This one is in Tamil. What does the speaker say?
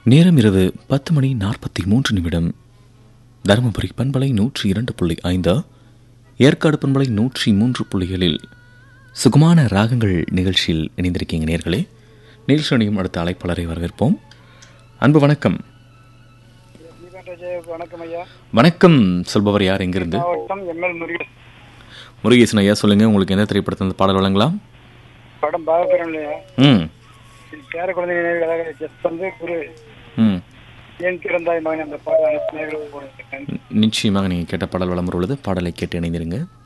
நேரம் இரவு பத்து மணி நாற்பத்தி மூன்று நிமிடம் தருமபுரி பண்பலை நூற்றி இரண்டு புள்ளி ஐந்து ஏற்காடு பண்பலை நூற்றி மூன்று புள்ளிகளில் சுகமான ராகங்கள் நிகழ்ச்சியில் இணைந்திருக்கீங்க நேர்களே நிகழ்ச்சியும் அடுத்த அழைப்பாளரை வரவேற்போம் அன்பு வணக்கம் வணக்கம் ஐயா வணக்கம் சொல்பவர் யார் எங்கிருந்து மாவட்டம் எம்எல் முருகன் முருகேசன் ஐயா சொல்லுங்க உங்களுக்கு எந்த திரைப்படத்தில் இந்த பாடல் வழங்கலாம் படம் பாகப்பிரம் இல்லையா ம் பேர குழந்தை நினைவுகளாக ஜஸ்ட் வந்து குரு ம் ஏன் பிறந்தாய் மகன் அந்த பாடம் அனைத்து நேர்களும் போடுறேன் நிச்சயமாக நீங்கள் கேட்ட பாடல் வளம் உள்ளது பாடலை கேட்டு இணைந்திருங்க